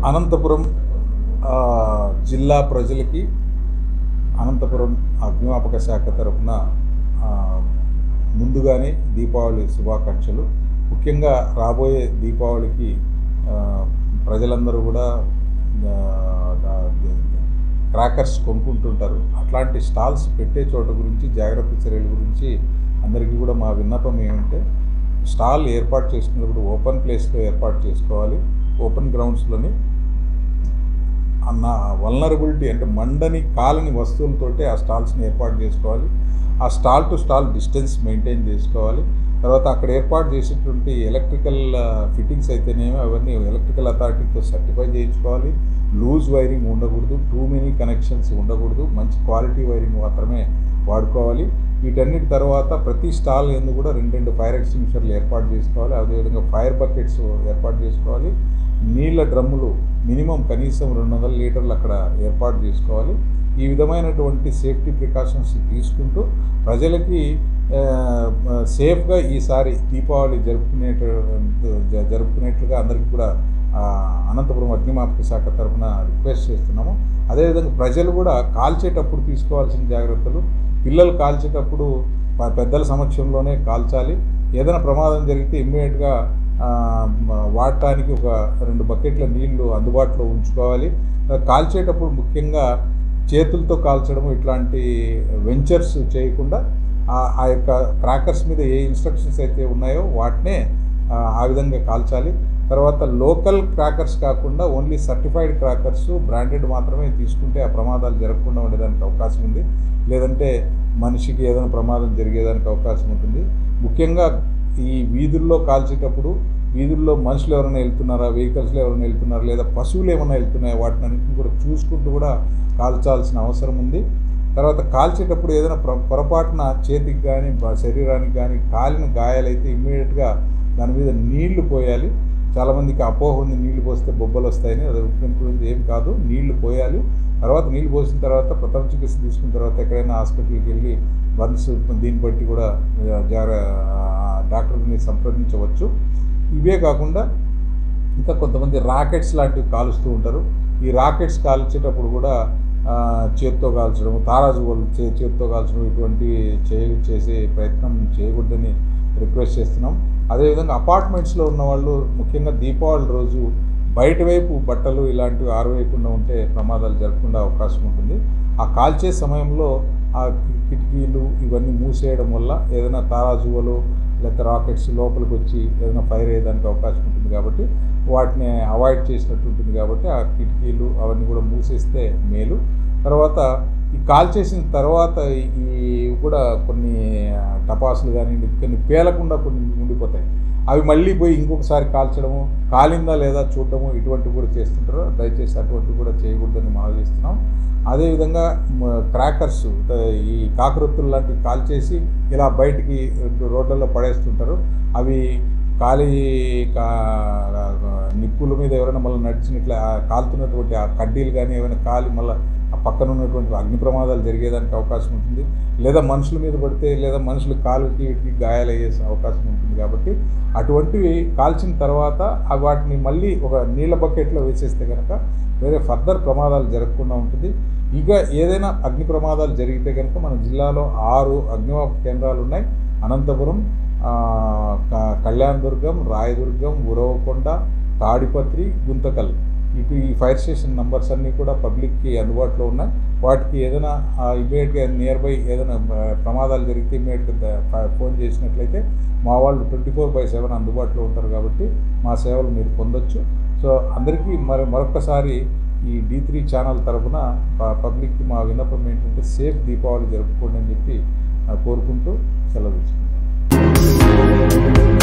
అనంతపురం ఆ, జిల్లా ప్రజలకి అనంతపురం అగ్నిమాపక శాఖ తరఫున ఆ, ముందుగానే దీపావళి శుభాకాంక్షలు ముఖ్యంగా రాబోయే దీపావళికి ఆ, ప్రజలందరూ కూడా ఆ, ఆ, క్రాకర్స్ కొనుక్కుంటుంటారు అట్లాంటి స్టాల్స్ పెట్టే చోట గురించి జాగ్రత్త చర్యల గురించి అందరికీ కూడా మా విన్నపం ఏమంటే స్టాల్ ఏర్పాటు చేసుకున్నప్పుడు ఓపెన్ ప్లేస్లో ఏర్పాటు చేసుకోవాలి ఓపెన్ గ్రౌండ్స్లోని అన్న వల్నరబిలిటీ అంటే మండని కాలని వస్తువులతోటే ఆ స్టాల్స్ని ఏర్పాటు చేసుకోవాలి ఆ stall to stall distance maintain చేసుకోవాలి తర్వాత అక్కడ ఏర్పాటు చేసేటువంటి ఎలక్ట్రికల్ ఫిట్టింగ్స్ అయితేనేమి అవన్నీ ఎలక్ట్రికల్ అథారిటీతో సర్టిఫై చేయించుకోవాలి లూజ్ వైరింగ్ ఉండకూడదు టూ మెనీ కనెక్షన్స్ ఉండకూడదు మంచి క్వాలిటీ వైరింగ్ మాత్రమే వాడుకోవాలి వీటన్నిటి తర్వాత ప్రతి స్టాల్ ఎందు కూడా రెండు రెండు ఫైర్ ఎక్స్టింగ్విషర్లు ఏర్పాటు చేసుకోవాలి అదేవిధంగా ఫైర్ బకెట్స్ ఏర్పాటు చేసుకోవాలి నీళ్ళ డ్రమ్ములు మినిమం కనీసం రెండు వందల లీటర్లు అక్కడ ఏర్పాటు చేసుకోవాలి ఈ విధమైనటువంటి సేఫ్టీ ప్రికాషన్స్ తీసుకుంటూ ప్రజలకి ఆ, సేఫ్గా ఈసారి దీపావళి జరుపుకునేట జ- జరుపుకునేట్లుగా అందరికీ కూడా ఆ, అనంతపురం అగ్నిమాపక శాఖ తరఫున రిక్వెస్ట్ చేస్తున్నాము అదేవిధంగా ప్రజలు కూడా కాల్చేటప్పుడు తీసుకోవాల్సిన జాగ్రత్తలు పిల్లలు కాల్చేటప్పుడు ప- పెద్దల సమక్షంలోనే కాల్చాలి ఏదైనా ప్రమాదం జరిగితే ఇమ్మీడియట్గా వాడటానికి ఒక రెండు బకెట్ల నీళ్లు అందుబాటులో ఉంచుకోవాలి కాల్చేటప్పుడు ముఖ్యంగా చేతులతో కాల్చడం ఇట్లాంటి వెంచర్స్ చేయకుండా ఆ- ఆ యొక్క క్రాకర్స్ మీద ఏ ఇన్స్ట్రక్షన్స్ అయితే ఉన్నాయో వాటినే ఆ, ఆ విధంగా కాల్చాలి తర్వాత లోకల్ క్రాకర్స్ కాకుండా ఓన్లీ సర్టిఫైడ్ క్రాకర్స్ బ్రాండెడ్ మాత్రమే తీసుకుంటే ఆ ప్రమాదాలు జరగకుండా ఉండేదానికి అవకాశం ఉంది లేదంటే మనిషికి ఏదైనా ప్రమాదం జరిగేదానికి అవకాశం ఉంటుంది ముఖ్యంగా ఈ వీధుల్లో కాల్చేటప్పుడు వీధుల్లో మనుషులు ఎవరైనా వెళ్తున్నారా వెహికల్స్లో ఎవరైనా వెళ్తున్నారా లేదా పశువులు ఏమైనా వెళ్తున్నాయా వాటిని అన్నింటిని కూడా చూసుకుంటూ కూడా కాల్చాల్సిన అవసరం ఉంది తర్వాత కాల్చేటప్పుడు ఏదైనా పొర పొరపాటున చేతికి కానీ బ- శరీరానికి కానీ కాలిన గాయాలైతే ఇమ్మీడియట్గా దాని మీద నీళ్లు పోయాలి చాలామందికి అపోహ ఉంది నీళ్లు పోస్తే బొబ్బలు వస్తాయని అది గురించి ఏం కాదు నీళ్లు పోయాలి తర్వాత నీళ్లు పోసిన తర్వాత ప్రథమ చికిత్స తీసుకున్న తర్వాత ఎక్కడైనా హాస్పిటల్కి వెళ్ళి బర్న్స్ దీన్ని బట్టి కూడా ఆ, జాగ్ర ఆ, డాక్టర్ని సంప్రదించవచ్చు ఇవే కాకుండా ఇంకా కొంతమంది రాకెట్స్ లాంటివి కాలుస్తూ ఉంటారు ఈ రాకెట్స్ కాల్చేటప్పుడు కూడా ఆ, చేత్తో కాల్చడం తారాజువులు చే చేత్తో కాల్చడం ఇటువంటి చే చేసే ప్రయత్నం చేయకూడదని రిక్వెస్ట్ చేస్తున్నాం అదేవిధంగా అపార్ట్మెంట్స్లో ఉన్న వాళ్ళు ముఖ్యంగా దీపావళి రోజు బయట వైపు బట్టలు ఇలాంటివి ఆరవేయకుండా ఉంటే ప్రమాదాలు జరగకుండా అవకాశం ఉంటుంది ఆ కాల్చే సమయంలో ఆ కి- కిటికీలు ఇవన్నీ మూసేయడం వల్ల ఏదైనా తారాజువలు లేకపోతే రాకెట్స్ లోపలికి వచ్చి ఏదైనా ఫైర్ అయ్యేదానికి అవకాశం ఉంటుంది కాబట్టి వాటిని అవాయిడ్ చేసినట్టు ఉంటుంది కాబట్టి ఆ కిటికీలు అవన్నీ కూడా మూసేస్తే మేలు తర్వాత ఈ కాల్ చేసిన తర్వాత ఈ కూడా కొన్ని టపాసులు కానీ కొన్ని పేలకుండా కొన్ని ఉండిపోతాయి అవి మళ్ళీ పోయి ఇంకొకసారి కాల్చడము కాలిందా లేదా చూడడము ఇటువంటివి కూడా చేస్తుంటారు దయచేసి అటువంటివి కూడా చేయకూడదని మనం చేస్తున్నాం అదేవిధంగా క్రాకర్స్ ఈ కాకరొత్తులు లాంటివి కాల్చేసి ఇలా బయటికి రోడ్లలో పడేస్తుంటారు అవి కాలి కా- నిప్పుల మీద ఎవరైనా మళ్ళీ నడిచినట్ల ఆ కాలుతున్నటువంటి ఆ కడ్డీలు కానీ ఏమైనా కాలి మళ్ళీ ఆ పక్కన ఉన్నటువంటి అగ్ని ప్రమాదాలు జరిగేదానికి అవకాశం ఉంటుంది లేదా మనుషుల మీద పడితే లేదా మనుషులు కాలుకి వీటికి గాయాలయ్యే అవకాశం ఉంటుంది కాబట్టి అటువంటివి కాల్చిన తర్వాత ఆ వాటిని మళ్ళీ ఒక నీళ్ళ బకెట్లో వేసేస్తే కనుక వేరే ఫర్దర్ ప్రమాదాలు జరగకుండా ఉంటుంది ఇక ఏదైనా అగ్ని ప్రమాదాలు జరిగితే కనుక మన జిల్లాలో ఆరు అగ్నిమాపక కేంద్రాలు ఉన్నాయి అనంతపురం ఆ, క- కళ్యాణదుర్గం రాయదుర్గం ఉరవకొండ తాడిపత్రి గుంతకల్ ఇటు ఈ ఫైర్ స్టేషన్ నంబర్స్ అన్నీ కూడా పబ్లిక్కి అందుబాటులో ఉన్నాయి వాటికి ఏదైనా ఇమీడియట్గా నియర్ బై ఏదైనా ఆ, ప్రమాదాలు జరిగితే ఇమీడియట్గా ఫోన్ చేసినట్లయితే మా వాళ్ళు ట్వంటీ ఫోర్ బై సెవెన్ అందుబాటులో ఉంటారు కాబట్టి మా సేవలు మీరు పొందొచ్చు సో అందరికీ మరి మరొకసారి ఈ డీ త్రీ ఛానల్ తరఫున పబ్లిక్కి మా విన్నపం ఏంటంటే సేఫ్ దీపావళి జరుపుకోండి అని చెప్పి ఆ, కోరుకుంటూ సెలవు తీసుకుంటాం